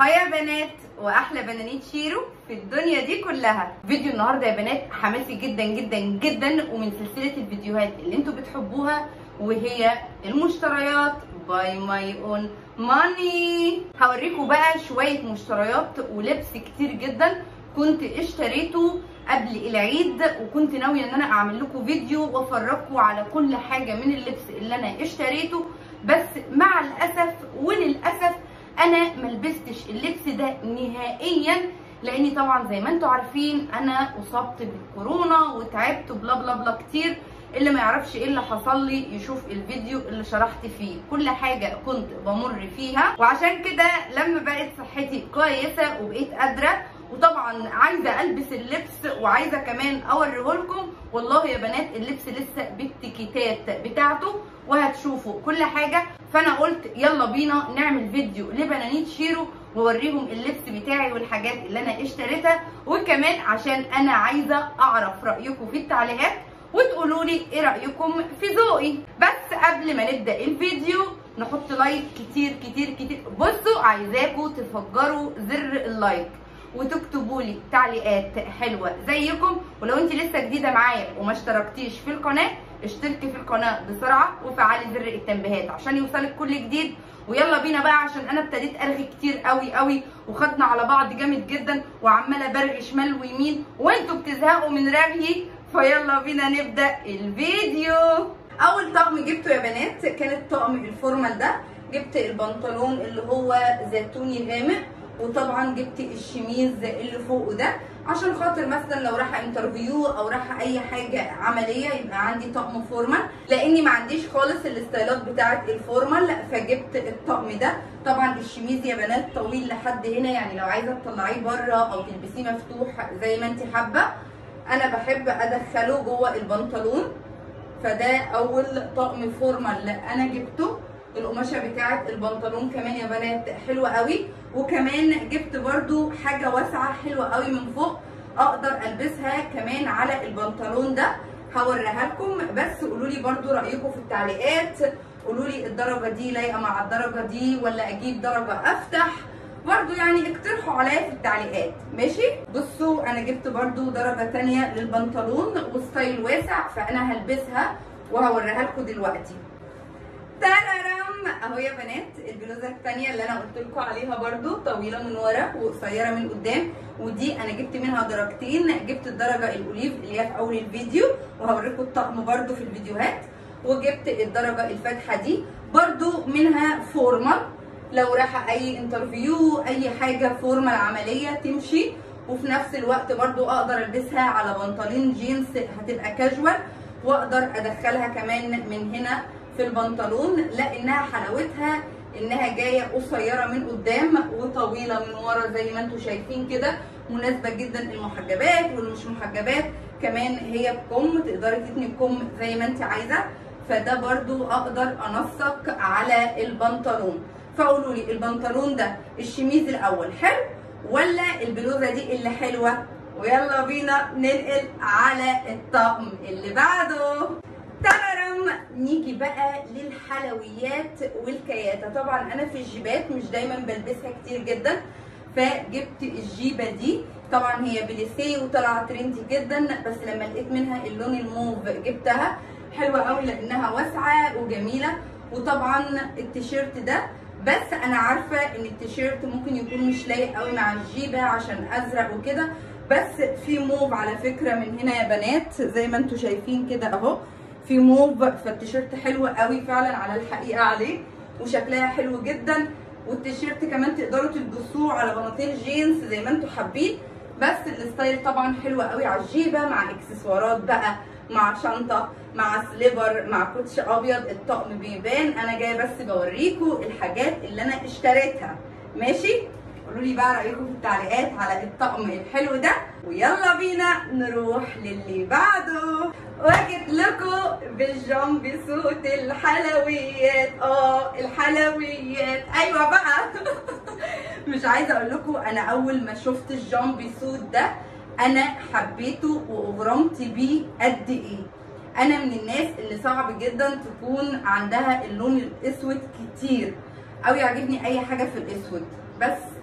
هاي يا بنات واحلى بنانيت شيرو في الدنيا دي كلها فيديو النهارده يا بنات حماسي جدا جدا جدا ومن سلسله الفيديوهات اللي انتوا بتحبوها وهي المشتريات باي ماي اون ماني هوريكم بقى شويه مشتريات ولبس كتير جدا كنت اشتريته قبل العيد وكنت ناويه ان انا اعمل لكم فيديو وافرجكم على كل حاجه من اللبس اللي انا اشتريته بس مع الاسف وللاسف انا ما لبستش اللبس ده نهائيا لاني طبعا زي ما انتم عارفين انا اصبت بالكورونا وتعبت بلا بلا بلا كتير اللي ما يعرفش ايه اللي حصل لي يشوف الفيديو اللي شرحت فيه كل حاجه كنت بمر فيها وعشان كده لما بقت صحتي كويسه وبقيت قادره وطبعا عايزه البس اللبس وعايزه كمان اوريه لكم والله يا بنات اللبس لسه بالتيكيتات بتاعته وهتشوفوا كل حاجه فانا قلت يلا بينا نعمل فيديو لبنانيت شيرو واوريهم اللبس بتاعي والحاجات اللي انا اشتريتها وكمان عشان انا عايزه اعرف رايكم في التعليقات وتقولوا لي ايه رايكم في ذوقي بس قبل ما نبدا الفيديو نحط لايك كتير كتير كتير بصوا عايزاكم تفجروا زر اللايك وتكتبوا لي تعليقات حلوه زيكم ولو انت لسه جديده معايا وما اشتركتيش في القناه اشتركي في القناه بسرعه وفعلي زر التنبيهات عشان يوصلك كل جديد ويلا بينا بقى عشان انا ابتديت ارغي كتير قوي قوي وخدنا على بعض جامد جدا وعماله برغي شمال ويمين وانتوا بتزهقوا من رغيي فيلا بينا نبدا الفيديو اول طقم جبته يا بنات كانت طقم الفورمال ده جبت البنطلون اللي هو زيتوني غامق وطبعا جبت الشميز اللي فوقه ده عشان خاطر مثلا لو رايحه انترفيو او رايحه اي حاجه عمليه يبقى عندي طقم فورمال لاني ما عنديش خالص الستايلات بتاعه الفورمال فجبت الطقم ده طبعا الشميز يا بنات طويل لحد هنا يعني لو عايزه تطلعيه بره او تلبسيه مفتوح زي ما انت حابه انا بحب ادخله جوه البنطلون فده اول طقم فورمال انا جبته القماشه بتاعه البنطلون كمان يا بنات حلوه قوي وكمان جبت برده حاجه واسعه حلوه قوي من فوق اقدر البسها كمان على البنطلون ده هوريها لكم بس قولوا لي برده رايكم في التعليقات قولوا لي الدرجه دي لايقه مع الدرجه دي ولا اجيب درجه افتح برضو يعني اقترحوا عليا في التعليقات ماشي بصوا انا جبت برضو درجه تانية للبنطلون وستايل واسع فانا هلبسها وهوريها لكم دلوقتي ترارم اهو يا بنات البلوزه الثانيه اللي انا قلت لكم عليها برده طويله من ورا وقصيره من قدام ودي انا جبت منها درجتين جبت الدرجه الاوليف اللي هي في اول الفيديو وهوريكم الطقم برده في الفيديوهات وجبت الدرجه الفاتحه دي برده منها فورمال لو رايحه اي انترفيو اي حاجه فورمال عمليه تمشي وفي نفس الوقت برده اقدر البسها على بنطلون جينز هتبقى كاجوال واقدر ادخلها كمان من هنا في البنطلون لانها حلاوتها انها جايه قصيره من قدام وطويله من ورا زي ما انتم شايفين كده مناسبه جدا للمحجبات والمش محجبات كمان هي بكم تقدري تتني بكم زي ما انت عايزه فده برضو اقدر انسق على البنطلون فقولوا لي البنطلون ده الشميز الاول حلو ولا البلوزه دي اللي حلوه ويلا بينا ننقل على الطقم اللي بعده ترم نيجي بقى للحلويات والكياتة طبعا انا في الجيبات مش دايما بلبسها كتير جدا فجبت الجيبه دي طبعا هي بليسيه وطلعت ترندي جدا بس لما لقيت منها اللون الموف جبتها حلوه قوي لانها واسعه وجميله وطبعا التيشيرت ده بس انا عارفه ان التيشيرت ممكن يكون مش لايق قوي مع الجيبه عشان ازرق وكده بس في موف على فكره من هنا يا بنات زي ما انتم شايفين كده اهو في موف فالتيشيرت حلو قوي فعلا على الحقيقه عليه وشكلها حلو جدا والتيشيرت كمان تقدروا تلبسوه على بناطيل جينز زي ما انتم حابين بس الستايل طبعا حلو قوي على الجيبه مع اكسسوارات بقى مع شنطه مع سليبر مع كوتش ابيض الطقم بيبان انا جايه بس بوريكم الحاجات اللي انا اشتريتها ماشي قولوا لي بقى رايكم في التعليقات على الطقم الحلو ده ويلا بينا نروح للي بعده وجبت لكم بالجامب سوت الحلويات اه الحلويات ايوه بقى مش عايزه اقول لكم انا اول ما شفت الجامب سوت ده انا حبيته واغرمت بيه قد ايه انا من الناس اللي صعب جدا تكون عندها اللون الاسود كتير او يعجبني اي حاجه في الاسود بس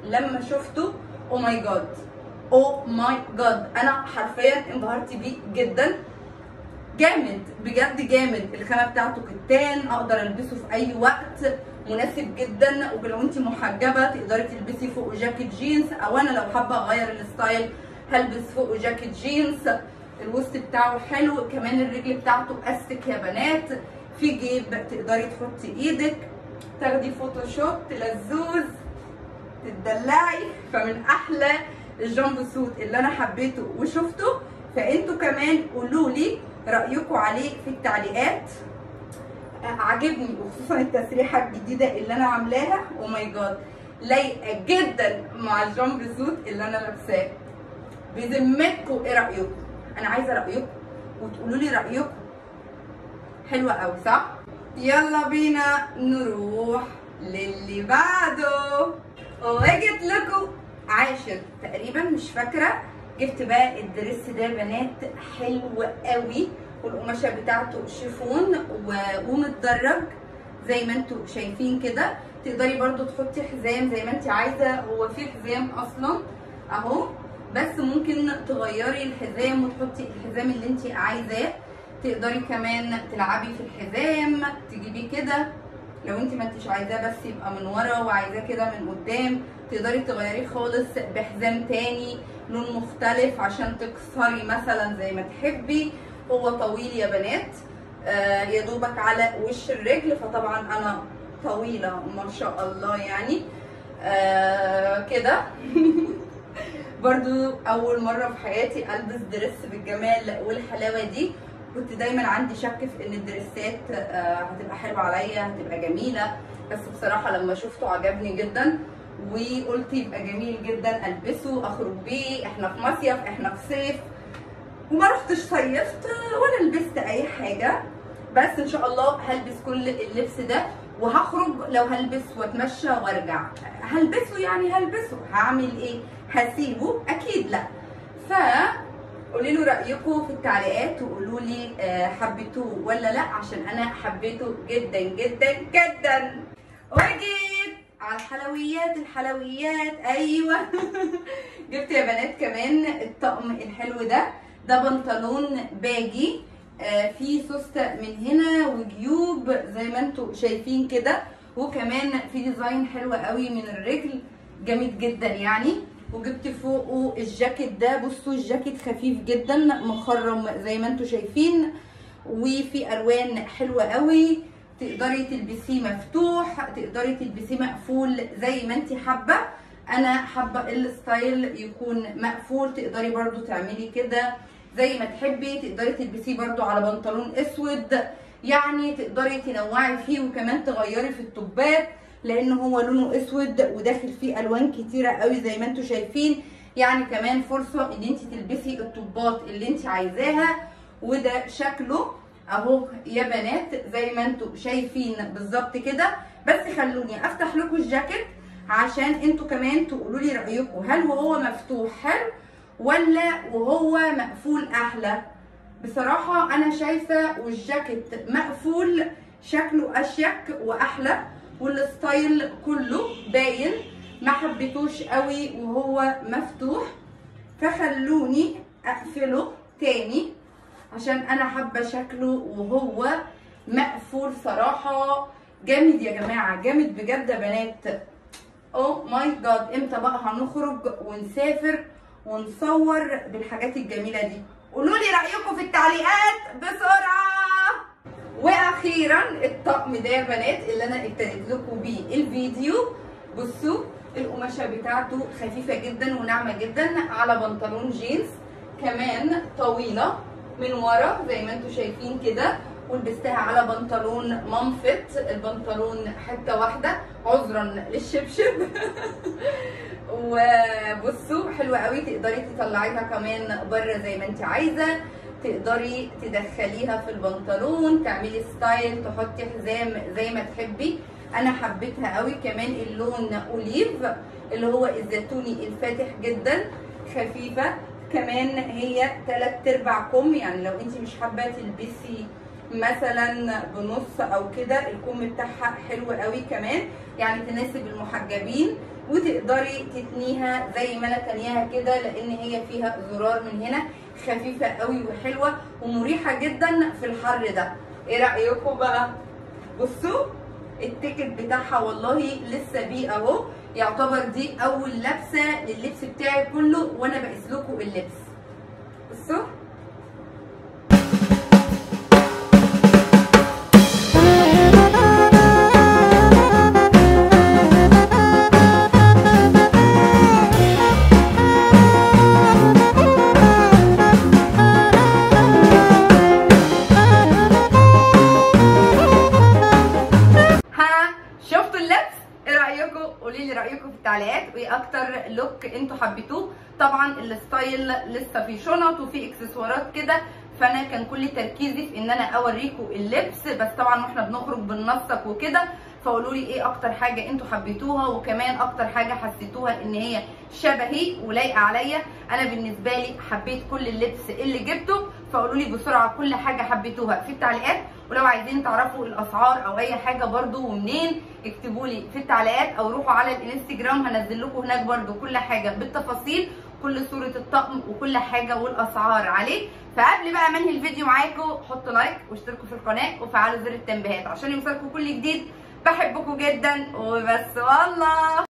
لما شفته او ماي جاد او ماي جاد انا حرفيا انبهرت بيه جدا جامد بجد جامد الخامه بتاعته كتان اقدر البسه في اي وقت مناسب جدا ولو انت محجبه تقدري تلبسي فوقه جاكيت جينز او انا لو حابه اغير الستايل هلبس فوقه جاكيت جينز الوسط بتاعه حلو كمان الرجل بتاعته استك يا بنات في جيب تقدري تحطي ايدك تاخدي فوتوشوب تلزوز تدلعي فمن احلى الجامب سوت اللي انا حبيته وشفته فانتوا كمان قولوا لي رايكم عليه في التعليقات عاجبني وخصوصا التسريحه الجديده اللي انا عاملاها او ماي جاد لايقه جدا مع الجامب سوت اللي انا لابساه بذمتكم ايه رايكم انا عايزه رايكم وتقولوا لي رايكم حلوه قوي صح يلا بينا نروح للي بعده وجبت لكم عاشر تقريبا مش فاكره جبت بقى الدريس ده يا بنات حلو قوي والقماشه بتاعته شيفون ومتدرج زي ما انتم شايفين كده تقدري برضو تحطي حزام زي ما انت عايزه هو في حزام اصلا اهو بس ممكن تغيري الحزام وتحطي الحزام اللي انت عايزاه تقدري كمان تلعبي في الحزام تجيبيه كده لو انت ما انتش عايزاه بس يبقى من ورا وعايزاه كده من قدام تقدري تغيريه خالص بحزام تاني لون مختلف عشان تكسري مثلا زي ما تحبي هو طويل يا بنات آه يا دوبك على وش الرجل فطبعا انا طويله ما شاء الله يعني آه كده برضو اول مره في حياتي البس دريس بالجمال والحلاوه دي كنت دايما عندي شك في ان الدريسات آه هتبقى حلوه عليا هتبقى جميله بس بصراحه لما شفته عجبني جدا وقلت يبقى جميل جدا البسه اخرج بيه احنا في مصيف احنا في صيف وما رحتش صيفت ولا لبست اي حاجه بس ان شاء الله هلبس كل اللبس ده وهخرج لو هلبس واتمشى وارجع هلبسه يعني هلبسه هعمل ايه هسيبه اكيد لا ف قولي له رايكم في التعليقات وقولوا لي حبيتوه ولا لا عشان انا حبيته جدا جدا جدا وجيت على الحلويات الحلويات ايوه جبت يا بنات كمان الطقم الحلو ده ده بنطلون باجي آه فيه سوستة من هنا وجيوب زي ما انتم شايفين كده وكمان في ديزاين حلو قوي من الرجل جامد جدا يعني وجبت فوقه الجاكيت ده بصوا الجاكيت خفيف جدا مخرم زي ما انتم شايفين وفي الوان حلوه قوي تقدري تلبسيه مفتوح تقدري تلبسيه مقفول زي ما انت حابه انا حابه الستايل يكون مقفول تقدري برضو تعملي كده زي ما تحبي تقدري تلبسيه برضو على بنطلون اسود يعني تقدري تنوعي فيه وكمان تغيري في التوبات لان هو لونه اسود وداخل فيه الوان كتيره قوي زي ما انتم شايفين يعني كمان فرصه ان انت تلبسي التوبات اللي انت عايزاها وده شكله اهو يا بنات زي ما انتم شايفين بالظبط كده بس خلوني افتح لكم الجاكيت عشان انتوا كمان تقولوا لي رايكم هل وهو مفتوح حلو ولا وهو مقفول احلى بصراحه انا شايفه والجاكيت مقفول شكله اشيك واحلى والستايل كله باين ما حبيتوش قوي وهو مفتوح فخلوني اقفله تاني عشان انا حابه شكله وهو مقفول صراحه جامد يا جماعه جامد بجد يا بنات او ماي جاد امتى بقى هنخرج ونسافر ونصور بالحاجات الجميله دي قولوا لي رايكم في التعليقات بسرعه واخيرا الطقم ده يا بنات اللي انا ابتديت لكم بيه الفيديو بصوا القماشه بتاعته خفيفه جدا وناعمه جدا على بنطلون جينز كمان طويله من ورا زي ما انتم شايفين كده ولبستها على بنطلون مامفت البنطلون حته واحده عذرا للشبشب وبصوا حلوه قوي تقدري تطلعيها كمان بره زي ما انت عايزه تقدري تدخليها في البنطلون تعملي ستايل تحطي حزام زي ما تحبي انا حبيتها قوي كمان اللون اوليف اللي هو الزيتوني الفاتح جدا خفيفه كمان هي تلات ارباع كم يعني لو انت مش حابه تلبسي مثلا بنص او كده الكم بتاعها حلو قوي كمان يعني تناسب المحجبين وتقدري تتنيها زي ما انا تانياها كده لان هي فيها زرار من هنا خفيفه قوي وحلوه ومريحه جدا في الحر ده ايه رايكم بقى بصوا التيكت بتاعها والله لسه بيه اهو يعتبر دي اول لبسه لللبس بتاعي كله وانا بقيس لكم اللبس بصوا ها شفتوا اللبس ايه رايكم قولوا لي رايكم في التعليقات وايه اكتر لوك انتوا حبيتوه طبعا الستايل لسه في شنط وفي اكسسوارات كده فانا كان كل تركيزي في ان انا اوريكم اللبس بس طبعا واحنا بنخرج بننسق وكده فقولوا لي ايه اكتر حاجه انتوا حبيتوها وكمان اكتر حاجه حسيتوها ان هي شبهي ولايقه عليا انا بالنسبه لي حبيت كل اللبس اللي جبته فقولوا لي بسرعه كل حاجه حبيتوها في التعليقات ولو عايزين تعرفوا الاسعار او اي حاجه برضو ومنين اكتبوا لي في التعليقات او روحوا على الانستجرام هنزل لكم هناك برضو كل حاجه بالتفاصيل كل صوره الطقم وكل حاجه والاسعار عليه فقبل بقى ما انهي الفيديو معاكم حطوا لايك واشتركوا في القناه وفعلوا زر التنبيهات عشان يوصلكم كل جديد بحبكم جدا وبس والله